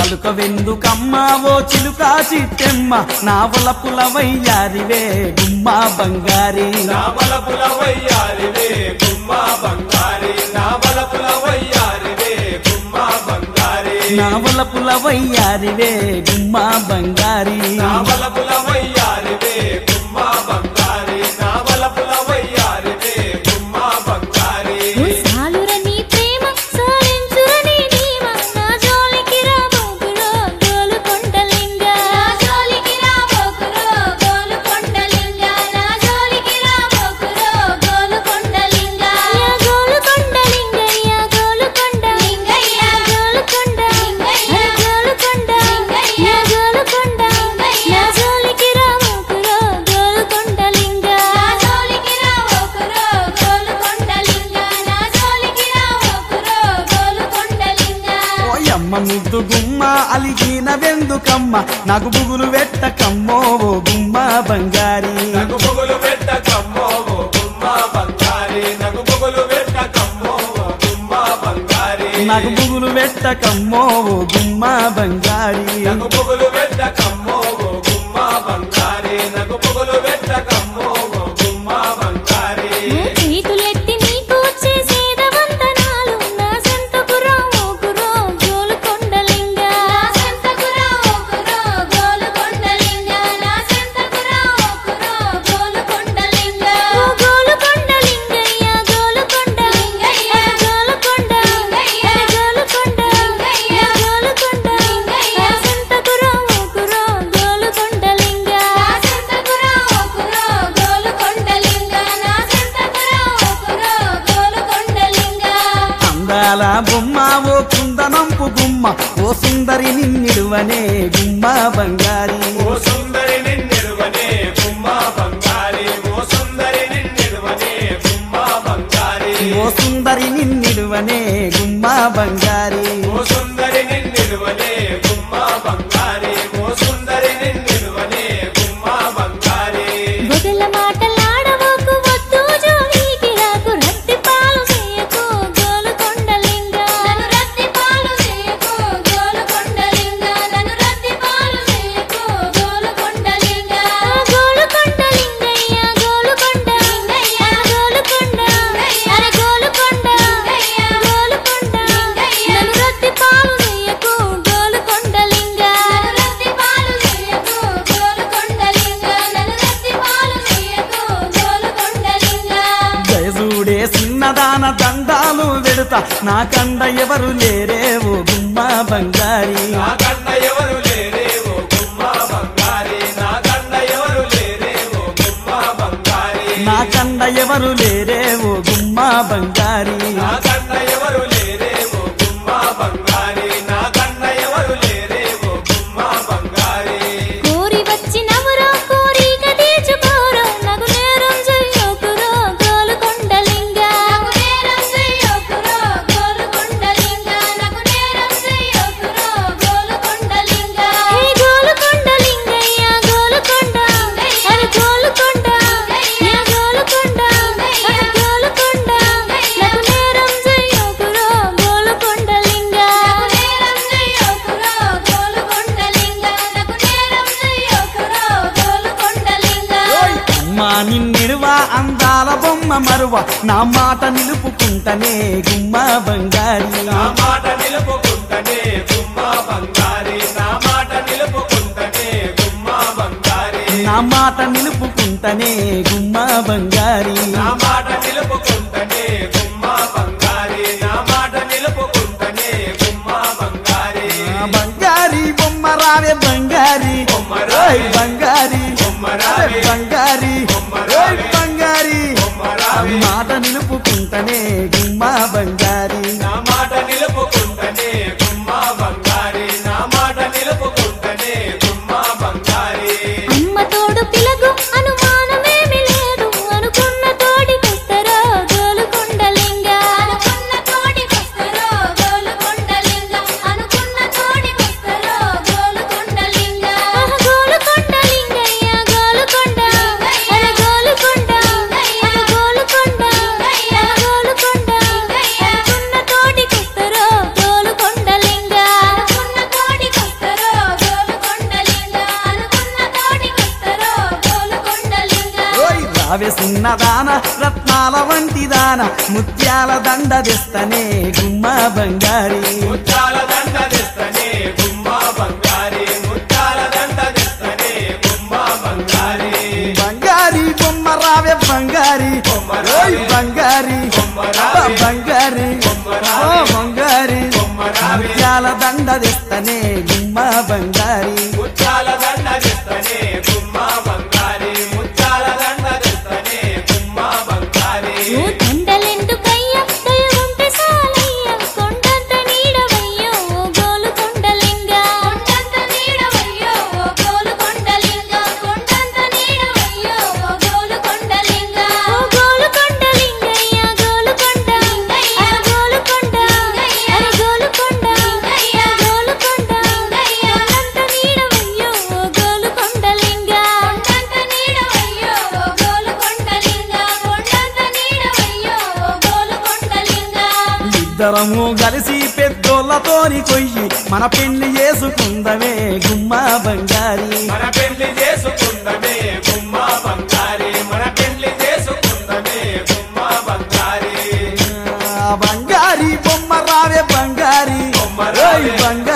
పలుక వెందుకమ్మ ఓ చిలుక చిట్టెమ్మ నా వలపుల వయ్యారివే గుమ్మ బంగారి నా బలపుల వయ్యారివే గుమ్మ బంగారి నా బలపుల వయ్యారివే గుమ్మ బంగారి నా వలపుల వయ్యారివే గుమ్మ బంగారి నా బలపుల వయ్యారివే గుమ్మ బంగారి నా బలపుల వయ్యారివే గుమ్మ బంగారి సాలుర నీ ప్రేమ సాలించుర నీ నీమ నా జోలికి రాబోకురో గోలుకొండలింగ నా జోలికి రాబోకురో గోలుకొండలింగ నా జోలికి రాబోకురో గోలుకొండలింగ యా గోలుకొండలింగ యా గోలుకొండలింగ యా గోలుకొండ యా గోలుకొండ యా గోలుకొండ నా జోలికి రాబోకురో గోలుకొండలింగ నా జోలికి రాబోకురో గోలుకొండలింగ నా జోలికి రాబోకురో గోలుకొండలింగ ఓయమ్మ ముద్దు గుమ్మ అలిగిన వెందుకమ్మ నాకు బుగులు వెట్టకమ్మో ఓ గుమ్మ బంగారి నగు పొగులు పెట్ట కమ్మో ఓ గుమ్మ బంగారి నగు పొగులు పెట్ట కమ్మో ఓ గుమ్మ బంగారి నాకు బుగులు వెట్టకమ్మో ఓ గుమ్మ బంగారి నగు పొగులు పెట్ట కమ్మో ఓ గుమ్మ బంగారి నగు పొగులు పెట్ట కమ్మో ఓ గుమ్మ బంగారి చేతులెత్తి నీకు చేసేద వందనాలు నా సంతకు రావుకురో గోలుకొండలింగ నా సంతకు రావుకురో గోలుకొండలింగ నా సంతకు రావుకురో గోలుకొండలింగ ఓ గోలుకొండలింగయ్య గోలుకొండలింగయ్య గోలుకొండలింగయ్య గోలుకొండలింగయ్య గోలుకొండలింగయ్య నా సంతకు రావుకురో గోలుకొండలింగ నా సంతకు రావుకురో గోలుకొండలింగ నా సంతకు రావుకురో గోలుకొండలింగ అందాల బొమ్మ ఓ కుందనంపు గుమ్మ ఓ సుందరి నిన్నిడువనే గుమ్మ బంగారి ఓ సుందరి నిన్నెరువనే గుమ్మ బంగారి ఓ సుందరి నిన్నెరువనే గుమ్మ బంగారి ఓ సుందరి నిన్నిడువనే గుమ్మ బంగారి ఓ సుందరి నిన్నెరువనే గుమ్మ బంగారి ఓ సుందరి నిన్నెరువనే గుమ్మ బంగారి బొదల మాటలాడవకు వద్దు జోలికి రాకు రత్తి పాలు చేయకు గోలుకొండలింగ నన్ను రత్తి పాలు చేయకు గోలుకొండలింగ నన్ను రత్తి పాలు చేయకు గోలుకొండలింగ గోలుకొండలింగయ్య గోలుకొండలింగయ్య గోలుకొండ అరే గోలుకొండ గోలుకొండ నన్ను రత్తి పాలు చేయకు గోలుకొండలింగ నన్ను రత్తి పాలు చేయకు గోలుకొండలింగ నన్ను రత్తి పాలు చేయకు గోలుకొండలింగ జయజూడే చిన్నదాన దండాలు వెడుతా నా కండ ఎవరు లేరే ఓ గుమ్మ బంగారి నా కన్న ఎవరు లేరే ఓ గుమ్మ బంగారి నా కన్న ఎవరు లేరే ఓ గుమ్మ బంగారి నా కండ ఎవరు లేరే ఓ గుమ్మ బంగారి నా కన్న ఎవరు లేరే ఓ గుమ్మ బంగారి నా కన్న ఎవరు లేరే ఓ గుమ్మ బంగారి కోరి వచ్చినవరో కోరిక తీర్చుకోరో నగు నేరం చెయ్యకురో గోలుకొండలింగ నగు నేరం చెయ్యకురో గోలుకొండలింగ నగు నేరం చెయ్యకురో గోలుకొండలింగ హే గోలుకొండలింగయ్య గోలుకొండ అరే గోలుకొండ యా గోలుకొండ అరే గోలుకొండ నగు నేరం చెయ్యకురో గోలుకొండలింగ నగు నేరం చెయ్యకురో గోలుకొండలింగ నగు నేరం చెయ్యకురో గోలుకొండలింగ అమ్మా నిన్నిడువా అందాల బొమ్మ మరువ నా మాట నిలుపుకుంటనే గుమ్మ బంగారి నా మాట నిలుపుకుంటనే గుమ్మ బంగారి నా మాట నిలుపుకుంటనే గుమ్మ బంగారి నా మాట నిలుపుకుంటనే గుమ్మ బంగారి నా మాట నిలుపుకుంటనే గుమ్మ బంగారి నా మాట నిలుపుకుంటనే గుమ్మ బంగారి ఆ బంగారి బొమ్మ రావే బంగారి బొమ్మ రావే. ఓయ్ బంగారి బొమ్మ రావే. అరే బంగారి బొమ్మ ఓయ్ రావే. బంగారి బొమ్మ రావే. మాట నిలుపుకుంటనే గుమ్మ బంగారి నా మాట నిలుపుకుంటనే గుమ్మ బంగారి నా మాట నిలుపుకుంటనే గుమ్మ బంగారి అమ్మ తోడు పిలకు అనుమానమేమి లేదు అనుకున్న తోడికొస్తరో గోలుకొండలింగ అనుకున్న తోడికొస్తరో గోలుకొండలింగ అనుకున్న తోడికొస్తరో గోలుకొండలింగ గోలుకొండలింగయ్య గోలుకొండ చిన్నదాన రత్నాల వంటి దాన ముత్యాల దండ తెస్తనే గుమ్మ బంగారి ముత్యాల దండ తెస్తనే గుమ్మ బంగారి ముత్యాల దండ తెస్తనే గుమ్మ బంగారి బంగారి బొమ్మ రావే బంగారి బొమ్మ రావే. ఓయ్ బంగారి బొమ్మ రావే. అబ్బా బంగారి బొమ్మ ఓ రావే. బంగారి బొమ్మ రావే. ముత్యాల దండ తెస్తనే గుమ్మ బంగారి ముత్యాల దండ తెస్తనే గుమ్మ బంగారి ముత్యాల దండ తెస్తనే గుమ్మ బంగారి ఓ దండలెందుకయ్యా దయవుంటే సాలయ్యా కొండంత నీడవయ్యో ఓ గోలు కొండలింగ కొండంత నీడవయ్యో ఓ గోలు కొండలింగ కొండంత నీడవయ్యో ఓ గోలు కొండలింగ ఓ గోలు కొండలింగయ్య గోలు కొండలింగయ్య గోలు కొండలింగయ్య అరే గోలు కొండలింగయ్య గోలు కొండలింగయ్య కొండంత నీడవయ్యో ఓ గోలు కొండలింగ కొండంత నీడవయ్యో ఓ గోలు కొండలింగ కొండంత నీడవయ్యో ఓ గోలు కొండలింగ ఇద్దరము కలిసి పెద్దోళ్ళతోని కొయ్యి మన పెళ్లి చేసుకుందమే గుమ్మ బంగారి మన పెళ్లి చేసుకుందమే గుమ్మ బంగారి మన పెళ్లి చేసుకుందమే గుమ్మ బంగారి ఆ బంగారి బొమ్మ రావే బంగారి బొమ్మ రావే. ఓయ్ బంగారి